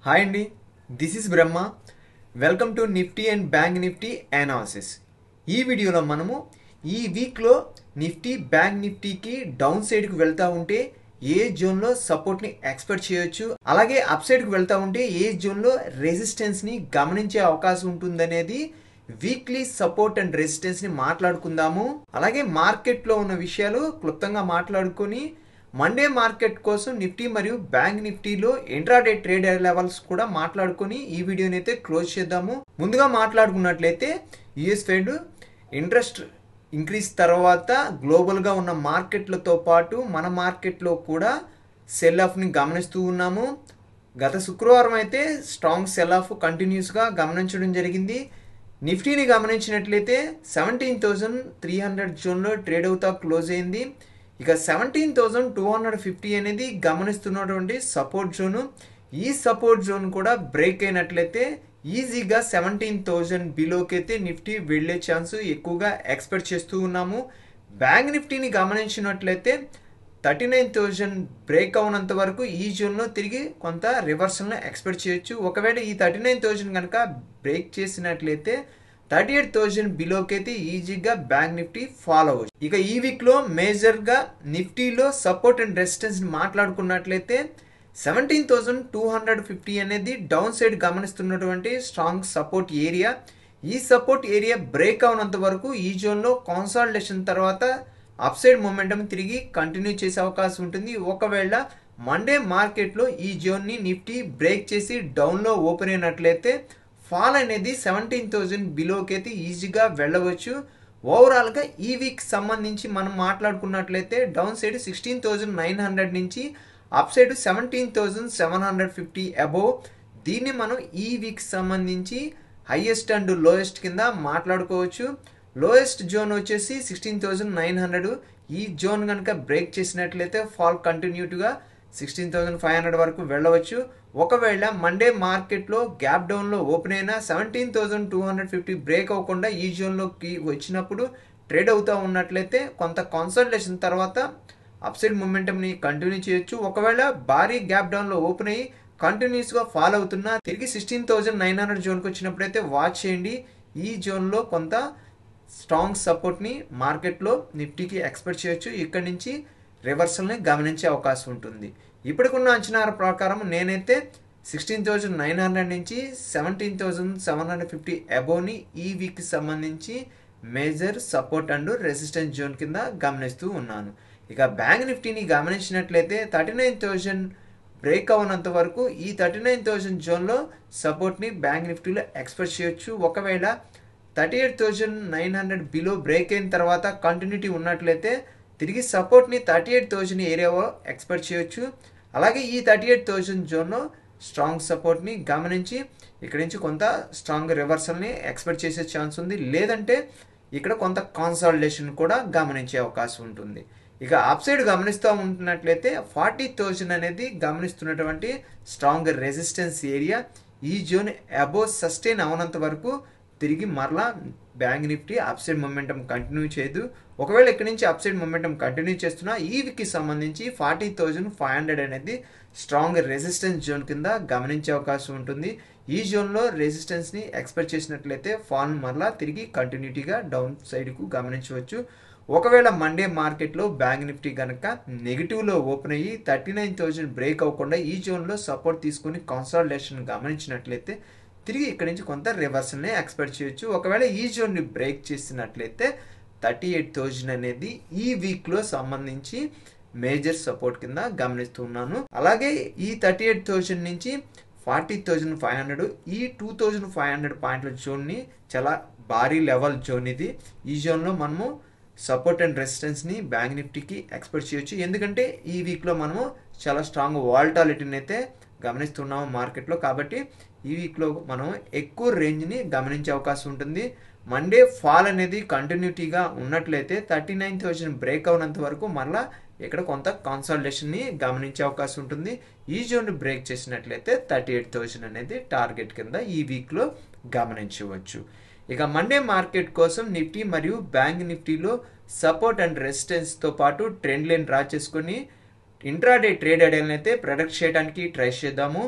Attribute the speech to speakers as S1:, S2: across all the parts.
S1: hi అండి this is Brahma welcome to Nifty and bank Nifty analysis ఈ వీడియోలో మనము ఈ వీక్లో నిఫ్టీ బ్యాంక్ నిఫ్టీకి డౌన్ సైడ్కి వెళ్తా ఉంటే ఏ జోన్లో సపోర్ట్ని ఎక్స్పెక్ట్ చేయొచ్చు అలాగే అప్ సైడ్కి వెళ్తా ఉంటే ఏ జోన్లో రెసిస్టెన్స్ని గమనించే అవకాశం ఉంటుందనేది వీక్లీ సపోర్ట్ అండ్ రెసిస్టెన్స్ని మాట్లాడుకుందాము అలాగే మార్కెట్లో ఉన్న విషయాలు క్లుప్తంగా మాట్లాడుకొని మండే మార్కెట్ కోసం నిఫ్టీ మరియు బ్యాంక్ నిఫ్టీలో ఇంట్రాడే ట్రేడ్ లెవెల్స్ కూడా మాట్లాడుకొని ఈ వీడియోని అయితే క్లోజ్ చేద్దాము ముందుగా మాట్లాడుకున్నట్లయితే యుఎస్ ఫెడ్ ఇంట్రెస్ట్ ఇంక్రీజ్ తర్వాత గ్లోబల్గా ఉన్న మార్కెట్లతో పాటు మన మార్కెట్లో కూడా సెల్ ఆఫ్ని గమనిస్తూ ఉన్నాము గత శుక్రవారం అయితే స్ట్రాంగ్ సెల్ ఆఫ్ కంటిన్యూస్గా గమనించడం జరిగింది నిఫ్టీని గమనించినట్లయితే సెవెంటీన్ థౌజండ్ త్రీ హండ్రెడ్ జోన్లో ట్రేడ్ అవుతా క్లోజ్ అయింది ఇక seventeen thousand two hundred fifty అనేది గమనిస్తున్నటువంటి సపోర్ట్ జోను ఈ సపోర్ట్ జోన్ కూడా బ్రేక్ అయినట్లయితే ఈజీగా సెవెంటీన్ థౌజండ్ బిలోకి అయితే నిఫ్టీ వెళ్ళే ఛాన్స్ ఎక్కువగా ఎక్స్పెక్ట్ చేస్తూ ఉన్నాము బ్యాంక్ నిఫ్టీని గమనించినట్లయితే థర్టీ నైన్ థౌజండ్ బ్రేక్ అవునంత వరకు ఈ జోన్లో తిరిగి కొంత రివర్సల్ని ఎక్స్పెక్ట్ చేయొచ్చు ఒకవేళ ఈ థర్టీ నైన్ థౌజండ్ కనుక బ్రేక్ చేసినట్లయితే థర్టీ ఎయిట్ థౌజండ్ బిలోకి అయితే ఈజీగా బ్యాంక్ నిఫ్టీ ఫాలో అవ్వచ్చు ఇక ఈ వీక్లో మేజర్గా నిఫ్టీలో సపోర్ట్ అండ్ రెసిస్టెన్స్ మాట్లాడుకున్నట్లయితే seventeen thousand two hundred fifty అనేది డౌన్ సైడ్ గమనిస్తున్నటువంటి స్ట్రాంగ్ సపోర్ట్ ఏరియా ఈ సపోర్ట్ ఏరియా బ్రేక్ అవునంత వరకు ఈ జోన్లో కాన్సాలిడేషన్ తర్వాత అప్ సైడ్ మొమెంటం తిరిగి కంటిన్యూ చేసే అవకాశం ఉంటుంది ఒకవేళ మండే మార్కెట్లో ఈ జోన్ని నిఫ్టీ బ్రేక్ చేసి డౌన్లో ఓపెన్ అయినట్లయితే ఫాల్ అనేది సెవెంటీన్ థౌజండ్ బిలోకి అయితే ఈజీగా వెళ్ళవచ్చు ఓవరాల్గా ఈ వీక్ సంబంధించి మనం మాట్లాడుకున్నట్లయితే down side sixteen thousand nine hundred నుంచి up side seventeen thousand seven hundred fifty above దీన్ని మనం ఈ వీక్ సంబంధించి హైయెస్ట్ అండ్ లోయెస్ట్ కింద మాట్లాడుకోవచ్చు లోయెస్ట్ జోన్ వచ్చేసి సిక్స్టీన్ థౌజండ్ నైన్ హండ్రెడ్ ఈ జోన్ కనుక బ్రేక్ చేసినట్లయితే ఫాల్ కంటిన్యూట్గా సిక్స్టీన్ థౌజండ్ ఫైవ్ హండ్రెడ్ వరకు వెళ్ళవచ్చు ఒకవేళ మండే మార్కెట్లో గ్యాప్ డౌన్లో ఓపెన్ అయినా seventeen thousand two hundred fifty break అవ్వకుండా ఈ జోన్లోకి వచ్చినప్పుడు ట్రేడ్ అవుతూ ఉన్నట్లయితే కొంత కాన్సల్టేషన్ తర్వాత అప్సైడ్ మూమెంటంని కంటిన్యూ చేయొచ్చు ఒకవేళ భారీ గ్యాప్ డౌన్లో ఓపెన్ అయ్యి కంటిన్యూస్గా ఫాలో అవుతున్నా తిరిగి సిక్స్టీన్ థౌజండ్ నైన్ హండ్రెడ్ జోన్కి వచ్చినప్పుడైతే వాచ్ చేయండి ఈ జోన్లో కొంత స్ట్రాంగ్ సపోర్ట్ని మార్కెట్లో నిఫ్టీకి ఎక్స్పెక్ట్ చేయొచ్చు ఇక్కడి నుంచి రివర్సల్ని గమనించే అవకాశం ఉంటుంది ఇప్పటికున్న అంచనాల ప్రకారం నేనైతే సిక్స్టీన్ థౌజండ్ నైన్ హండ్రెడ్ నుంచి seventeen thousand seven hundred fifty అబోవ్ని ఈ వీక్కి సంబంధించి major support and resistance zone కింద గమనిస్తూ ఉన్నాను ఇక బ్యాంక్ నిఫ్టీని గమనించినట్లయితే థర్టీ నైన్ థౌజండ్ బ్రేక్ అవునంత వరకు ఈ థర్టీ నైన్ థౌజండ్ జోన్లో సపోర్ట్ని బ్యాంక్ నిఫ్టీలో ఎక్స్పెక్ట్ చేయొచ్చు ఒకవేళ thirty eight thousand nine hundred below break అయిన తర్వాత కంటిన్యూటీ ఉన్నట్లయితే తిరిగి సపోర్ట్ని థర్టీ ఎయిట్ థౌజండ్ ఏరియాలో ఎక్స్పెక్ట్ చేయొచ్చు అలాగే ఈ థర్టీ ఎయిట్ థౌజండ్ జోన్లో స్ట్రాంగ్ సపోర్ట్ని గమనించి ఇక్కడ నుంచి కొంత స్ట్రాంగ్ రివర్సల్ని ఎక్స్పెక్ట్ చేసే ఛాన్స్ ఉంది లేదంటే ఇక్కడ కొంత కాన్సాలిడేషన్ కూడా గమనించే అవకాశం ఉంటుంది ఇక అప్ సైడ్ గమనిస్తూ ఉంటున్నట్లయితే ఫార్టీ థౌజండ్ అనేది గమనిస్తున్నటువంటి స్ట్రాంగ్ రెసిస్టెన్స్ ఏరియా ఈ జోన్ అబోవ్ సస్టైన్ అవనంత వరకు తిరిగి మరలా bank Nifty up side momentum continue చేయదు ఒకవేళ ఇక్కడ నుంచి అప్ సైడ్ మొమెంటం కంటిన్యూ చేస్తున్నా ఈ వీక్కి సంబంధించి ఫార్టీ థౌజండ్ ఫైవ్ హండ్రెడ్ అనేది స్ట్రాంగ్ రెసిస్టెన్స్ జోన్ కింద గమనించే అవకాశం ఉంటుంది ఈ జోన్లో రెసిస్టెన్స్ని ఎక్స్పెక్ట్ చేసినట్లయితే ఫాల్ మరలా తిరిగి కంటిన్యూటీగా డౌన్ సైడ్కు గమనించవచ్చు ఒకవేళ మండే మార్కెట్లో బ్యాంక్ నిఫ్టీ కనుక నెగిటివ్లో ఓపెన్ అయ్యి థర్టీ నైన్ థౌజండ్ బ్రేక్ అవ్వకుండా ఈ జోన్లో సపోర్ట్ తీసుకొని కన్సాలిడేషన్ గమనించినట్లయితే తిరిగి ఇక్కడి నుంచి కొంత రివర్సల్ని ఎక్స్పెక్ట్ చేయొచ్చు ఒకవేళ ఈ జోన్ని బ్రేక్ చేసినట్లయితే థర్టీ ఎయిట్ థౌజండ్ అనేది ఈ వీక్లో సంబంధించి మేజర్ సపోర్ట్ కింద గమనిస్తున్నాను అలాగే ఈ థర్టీ ఎయిట్ థౌజండ్ నుంచి ఫార్టీ థౌజండ్ ఫైవ్ హండ్రెడ్ ఈ టూ థౌజండ్ ఫైవ్ హండ్రెడ్ పాయింట్ల జోన్ని చాలా భారీ లెవెల్ జోన్ ఇది ఈ జోన్లో మనము సపోర్ట్ అండ్ రెసిస్టెన్స్ని బ్యాంక్ నిఫ్టీకి ఎక్స్పెక్ట్ చేయొచ్చు ఎందుకంటే ఈ వీక్లో మనము చాలా స్ట్రాంగ్ వాల్టాలిటీని అయితే గమనిస్తున్నాము మార్కెట్లో కాబట్టి ఈ వీక్లో మనం ఎక్కువ రేంజ్ని గమనించే అవకాశం ఉంటుంది మండే ఫాల్ అనేది కంటిన్యూటీగా ఉన్నట్లయితే థర్టీ నైన్ థౌజండ్ బ్రేక్ అవునంత వరకు మళ్ళీ ఇక్కడ కొంత కాన్సల్టేషన్ని గమనించే అవకాశం ఉంటుంది ఈ జోన్ బ్రేక్ చేసినట్లయితే థర్టీ ఎయిట్ థౌజండ్ అనేది టార్గెట్ కింద ఈ వీక్లో గమనించవచ్చు ఇక మండే మార్కెట్ కోసం నిఫ్టీ మరియు బ్యాంక్ నిఫ్టీలో సపోర్ట్ అండ్ రెసిస్టెన్స్తో పాటు ట్రెండ్ లైన్ డ్రా చేసుకొని ఇంట్రాడే ట్రేడ్ ఐడియాలను అయితే ప్రొడక్ట్ చేయడానికి ట్రై చేద్దాము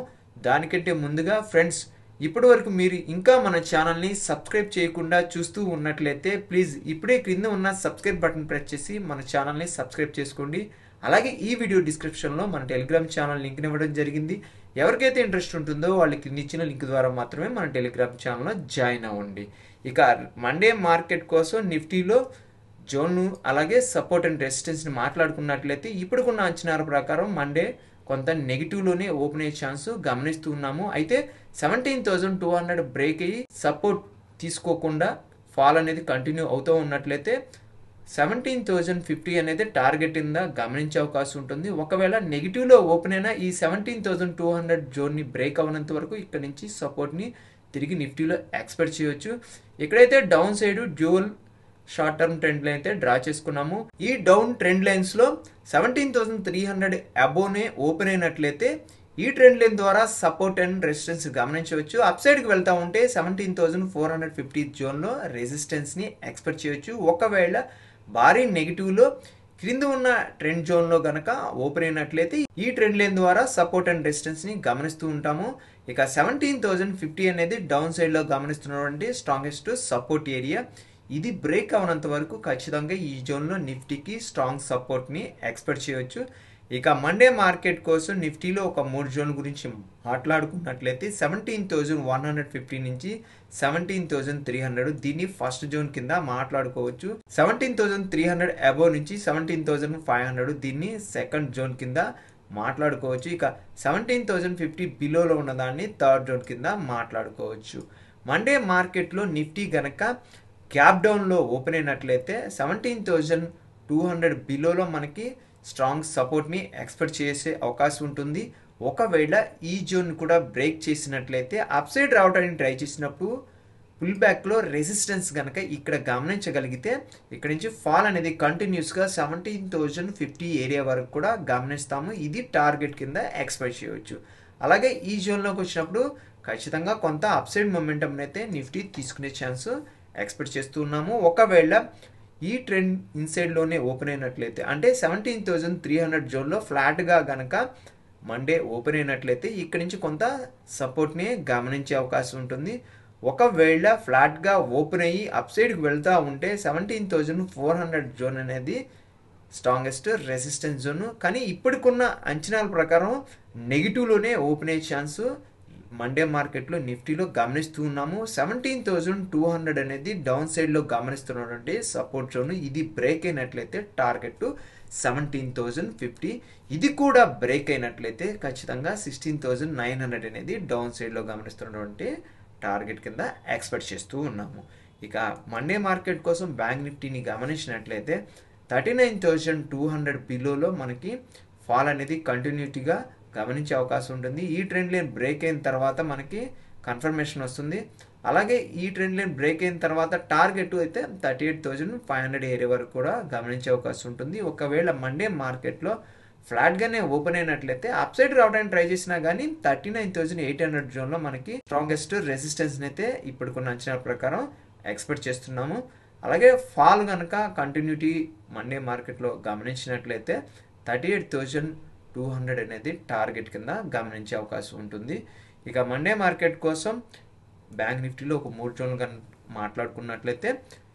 S1: దానికంటే ముందుగా ఫ్రెండ్స్ ఇప్పటి వరకు మీరు ఇంకా మన ఛానల్ని సబ్స్క్రైబ్ చేయకుండా చూస్తూ ఉన్నట్లయితే ప్లీజ్ ఇప్పుడే క్రింద ఉన్న సబ్స్క్రైబ్ బటన్ ప్రెస్ చేసి మన ఛానల్ని సబ్స్క్రైబ్ చేసుకోండి అలాగే ఈ వీడియో డిస్క్రిప్షన్లో మన టెలిగ్రామ్ ఛానల్ లింక్ ఇవ్వడం జరిగింది ఎవరికైతే ఇంట్రెస్ట్ ఉంటుందో వాళ్ళకి ఇచ్చిన లింక్ ద్వారా మాత్రమే మన టెలిగ్రామ్ ఛానల్లో జాయిన్ అవ్వండి ఇక మండే మార్కెట్ కోసం నిఫ్టీలో జోన్ను అలాగే సపోర్ట్ అండ్ రెసిస్టెన్స్ని మాట్లాడుకున్నట్లయితే ఇప్పుడుకున్న అంచనాల ప్రకారం మండే కొంత నెగిటివ్లోనే ఓపెన్ అయ్యే ఛాన్స్ గమనిస్తూ ఉన్నాము అయితే seventeen thousand two hundred break అయ్యి సపోర్ట్ తీసుకోకుండా ఫాల్ అనేది కంటిన్యూ అవుతూ ఉన్నట్లయితే సెవెంటీన్ థౌజండ్ ఫిఫ్టీ అనేది టార్గెట్ కింద గమనించే అవకాశం ఉంటుంది ఒకవేళ నెగిటివ్లో ఓపెన్ అయినా ఈ సెవెంటీన్ థౌజండ్ టూ హండ్రెడ్ జోన్ని బ్రేక్ అవ్వనంత వరకు ఇక్కడ నుంచి సపోర్ట్ని తిరిగి నిఫ్టీలో ఎక్స్పెక్ట్ చేయొచ్చు ఇక్కడైతే down side dual short term trend line అయితే డ్రా చేసుకున్నాము ఈ డౌన్ ట్రెండ్ లైన్స్ లో సెవెంటీన్ థౌసండ్ త్రీ హండ్రెడ్ అబోనే ఓపెన్ అయినట్లయితే ఈ ట్రెండ్ లైన్ ద్వారా సపోర్ట్ అండ్ రెసిస్టెన్స్ గమనించవచ్చు అప్ సైడ్ కి వెళ్తా ఉంటే seventeen thousand four hundred fifty zone లో రెసిస్టెన్స్ ని ఎక్స్పెక్ట్ చేయొచ్చు ఒకవేళ భారీ నెగిటివ్ లో క్రింద ఉన్న ట్రెండ్ జోన్ లో గనక ఓపెన్ అయినట్లయితే ఈ ట్రెండ్ లైన్ ద్వారా సపోర్ట్ అండ్ రెసిస్టెన్స్ ని గమనిస్తూ ఉంటాము ఇక సెవెంటీన్ థౌసండ్ ఫిఫ్టీ అనేది డౌన్ సైడ్ లో గమనిస్తున్నటువంటి స్ట్రాంగెస్ట్ సపోర్ట్ ఏరియా ఇది బ్రేక్ అవనంత వరకు ఖచ్చితంగా ఈ జోన్లో నిఫ్టీకి స్ట్రాంగ్ సపోర్ట్ని ఎక్స్పెక్ట్ చేయవచ్చు ఇక మండే మార్కెట్ కోసం నిఫ్టీలో ఒక మూడు జోన్ గురించి మాట్లాడుకున్నట్లయితే seventeen thousand one hundred fifty నుంచి సెవెంటీన్ థౌజండ్ త్రీ హండ్రెడ్ దీన్ని ఫస్ట్ జోన్ కింద మాట్లాడుకోవచ్చు seventeen thousand three hundred above నుంచి సెవెంటీన్ థౌజండ్ ఫైవ్ హండ్రెడ్ దీన్ని సెకండ్ జోన్ కింద మాట్లాడుకోవచ్చు ఇక సెవెంటీన్ థౌజండ్ ఫిఫ్టీ బిలోలో ఉన్నదాన్ని థర్డ్ జోన్ కింద మాట్లాడుకోవచ్చు మండే మార్కెట్లో నిఫ్టీ గనక గ్యాప్ డౌన్లో ఓపెన్ అయినట్లయితే సెవెంటీన్ థౌజండ్ టూ హండ్రెడ్ బిలోలో మనకి స్ట్రాంగ్ సపోర్ట్ని ఎక్స్పెక్ట్ చేసే అవకాశం ఉంటుంది ఒకవేళ ఈ జోన్ కూడా బ్రేక్ చేసినట్లయితే అప్ సైడ్ రావడానికి ట్రై చేసినప్పుడు పుల్ బ్యాక్లో రెసిస్టెన్స్ కనుక ఇక్కడ గమనించగలిగితే ఇక్కడ నుంచి ఫాల్ అనేది కంటిన్యూస్గా సెవెంటీన్ థౌజండ్ ఫిఫ్టీ ఏరియా వరకు కూడా గమనిస్తాము ఇది టార్గెట్ కింద ఎక్స్పెక్ట్ చేయవచ్చు అలాగే ఈ జోన్లోకి వచ్చినప్పుడు ఖచ్చితంగా కొంత అప్సైడ్ మొమెంటం అయితే నిఫ్టీ తీసుకునే ఛాన్స్ ఎక్స్పెక్ట్ చేస్తున్నాము ఒకవేళ ఈ ట్రెండ్ ఇన్సైడ్లోనే ఓపెన్ అయినట్లయితే అంటే సెవెంటీన్ థౌజండ్ త్రీ హండ్రెడ్ జోన్లో ఫ్లాట్గా గనక మండే ఓపెన్ అయినట్లయితే ఇక్కడి నుంచి కొంత సపోర్ట్ని గమనించే అవకాశం ఉంటుంది ఒకవేళ ఫ్లాట్గా ఓపెన్ అయ్యి అప్ సైడ్కి వెళ్తూ ఉంటే seventeen thousand four hundred zone అనేది స్ట్రాంగెస్ట్ రెసిస్టెన్స్ జోన్ కానీ ఇప్పటికున్న అంచనాల ప్రకారం నెగిటివ్లోనే ఓపెన్ అయ్యే ఛాన్స్ మండే మార్కెట్లో నిఫ్టీలో గమనిస్తూ ఉన్నాము సెవెంటీన్ థౌజండ్ టూ హండ్రెడ్ అనేది డౌన్ సైడ్లో గమనిస్తున్నటువంటి సపోర్ట్ జోన్ ఇది బ్రేక్ అయినట్లయితే టార్గెట్ సెవెంటీన్ థౌజండ్ ఫిఫ్టీ ఇది కూడా బ్రేక్ అయినట్లయితే ఖచ్చితంగా సిక్స్టీన్ థౌజండ్ నైన్ హండ్రెడ్ అనేది డౌన్ సైడ్లో గమనిస్తున్నటువంటి టార్గెట్ కింద ఎక్స్పెక్ట్ చేస్తూ ఉన్నాము ఇక మండే మార్కెట్ కోసం బ్యాంక్ నిఫ్టీని గమనించినట్లయితే thirty nine thousand two hundred బిలోలో మనకి ఫాల్ అనేది కంటిన్యూటీగా గమనించే అవకాశం ఉంటుంది ఈ ట్రెండ్ లైన్ బ్రేక్ అయిన తర్వాత మనకి కన్ఫర్మేషన్ వస్తుంది అలాగే ఈ ట్రెండ్ లైన్ బ్రేక్ అయిన తర్వాత టార్గెట్ అయితే thirty eight thousand five hundred area వరకు కూడా గమనించే అవకాశం ఉంటుంది ఒకవేళ మండే మార్కెట్లో ఫ్లాట్గానే ఓపెన్ అయినట్లయితే అప్ సైడ్ రావడానికి ట్రై చేసినా కానీ thirty nine thousand eight hundred జోన్లో మనకి స్ట్రాంగెస్ట్ రెసిస్టెన్స్ అయితే ఇప్పుడుకున్న అంచనాల ప్రకారం ఎక్స్పెక్ట్ చేస్తున్నాము అలాగే ఫాల్ కనుక కంటిన్యూటీ మండే మార్కెట్లో గమనించినట్లయితే thirty eight thousand two hundred అనేది టార్గెట్ కింద గమనించే అవకాశం ఉంటుంది ఇక మండే మార్కెట్ కోసం బ్యాంక్ నిఫ్టీలో ఒక మూడు జోన్లు కనుక మాట్లాడుకున్నట్లయితే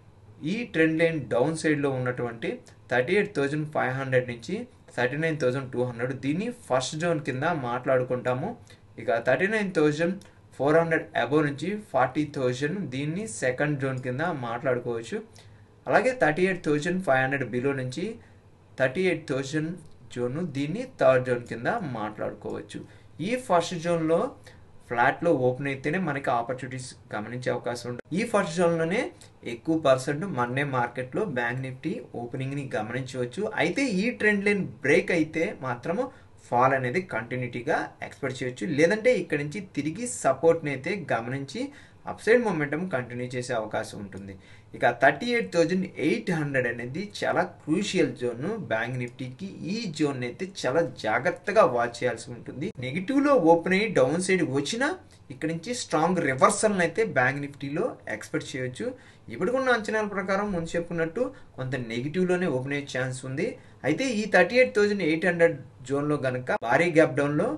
S1: ఈ ట్రెండ్ లైన్ డౌన్ సైడ్లో ఉన్నటువంటి thirty eight thousand five hundred నుంచి thirty nine thousand two hundred దీన్ని ఫస్ట్ జోన్ కింద మాట్లాడుకుంటాము ఇక thirty nine thousand four hundred above నుంచి ఫార్టీ థౌజండ్ దీన్ని సెకండ్ జోన్ కింద మాట్లాడుకోవచ్చు అలాగే thirty eight thousand five hundred below నుంచి థర్టీ ఎయిట్ థౌజండ్ జోన్ దీన్ని థర్డ్ జోన్ కింద మాట్లాడుకోవచ్చు ఈ ఫస్ట్ జోన్లో ఫ్లాట్లో ఓపెన్ అయితేనే మనకి ఆపర్చునిటీస్ గమనించే అవకాశం ఉంటుంది ఈ ఫస్ట్ జోన్లోనే ఎక్కువ పర్సెంట్ మండే మార్కెట్లో బ్యాంక్ నిఫ్టీ ఓపెనింగ్ని గమనించవచ్చు అయితే ఈ ట్రెండ్ లైన్ బ్రేక్ అయితే మాత్రము ఫాల్ అనేది కంటిన్యూటీగా ఎక్స్పెక్ట్ చేయొచ్చు లేదంటే ఇక్కడ నుంచి తిరిగి సపోర్ట్ని అయితే గమనించి అప్సైడ్ మొమెంటం కంటిన్యూ చేసే అవకాశం ఉంటుంది ఇక thirty eight thousand eight hundred అనేది చాలా క్రూషియల్ జోన్ బ్యాంక్ నిఫ్టీకి ఈ జోన్ అయితే చాలా జాగ్రత్తగా వాచ్ చేయాల్సి ఉంటుంది నెగిటివ్ లో ఓపెన్ అయ్యి డౌన్ సైడ్ వచ్చినా ఇక్కడ నుంచి స్ట్రాంగ్ రివర్సల్ అయితే బ్యాంక్ నిఫ్టీలో ఎక్స్పెక్ట్ చేయొచ్చు ఇప్పుడుకున్న అంచనాల ప్రకారం ముందు చెప్పుకున్నట్టు కొంత నెగిటివ్లోనే ఓపెన్ అయ్యే ఛాన్స్ ఉంది అయితే ఈ thirty eight thousand eight hundred జోన్లో కనుక భారీ గ్యాప్ డౌన్లో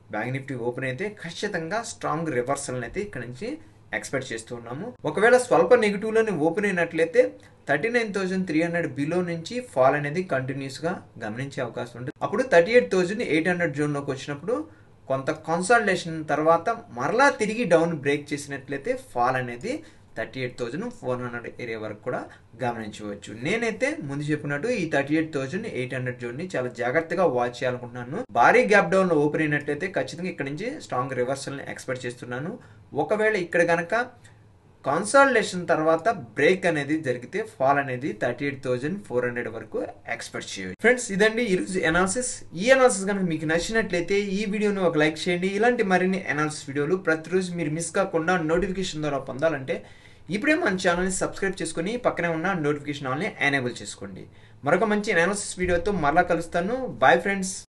S1: బ్యాంక్ నిఫ్టీ ఓపెన్ అయితే ఖచ్చితంగా స్ట్రాంగ్ రివర్సల్ అయితే ఇక్కడ నుంచి ఎక్స్పెక్ట్ చేస్తూ ఉన్నాము ఒకవేళ స్వల్ప నెగిటివ్లోనే ఓపెన్ అయినట్లయితే thirty nine thousand three hundred below నుంచి ఫాల్ అనేది కంటిన్యూస్గా గమనించే అవకాశం ఉంటుంది అప్పుడు thirty eight thousand eight hundred జోన్లోకి వచ్చినప్పుడు కొంత కన్సాలిడేషన్ తర్వాత మరలా తిరిగి డౌన్ బ్రేక్ చేసినట్లయితే ఫాల్ అనేది thirty eight thousand four hundred area వరకు కూడా గమనించవచ్చు నేనైతే ముందు చెప్పినట్టు ఈ thirty eight thousand eight hundred zone ని చాలా జాగ్రత్తగా వాచ్ చేయాలనుకుంటున్నాను భారీ గ్యాప్ డౌన్ లో ఓపెన్ అయినట్లయితే ఖచ్చితంగా ఇక్కడ నుంచి స్ట్రాంగ్ రివర్సల్ ని ఎక్స్పెక్ట్ చేస్తున్నాను ఒకవేళ ఇక్కడ కనుక కాన్సాలిడేషన్ తర్వాత బ్రేక్ అనేది జరిగితే ఫాల్ అనేది thirty eight thousand four hundred వరకు ఎక్స్పెక్ట్ చేయవచ్చు ఫ్రెండ్స్ ఇదండి ఈరోజు అనాలిసిస్ ఈ అనాలిసిస్ కనుక మీకు నచ్చినట్లయితే ఈ వీడియోని ఒక లైక్ చేయండి ఇలాంటి మరిన్ని అనాలిసిస్ వీడియోలు ప్రతిరోజు మీరు మిస్ కాకుండా నోటిఫికేషన్ ద్వారా పొందాలంటే ఇప్పుడే మన ఛానల్ని సబ్స్క్రైబ్ చేసుకుని పక్కనే ఉన్న నోటిఫికేషన్ ఆల్ని ఎనేబుల్ చేసుకోండి మరొక మంచి అనాలిసిస్ వీడియోతో మరలా కలుస్తాను బాయ్ ఫ్రెండ్స్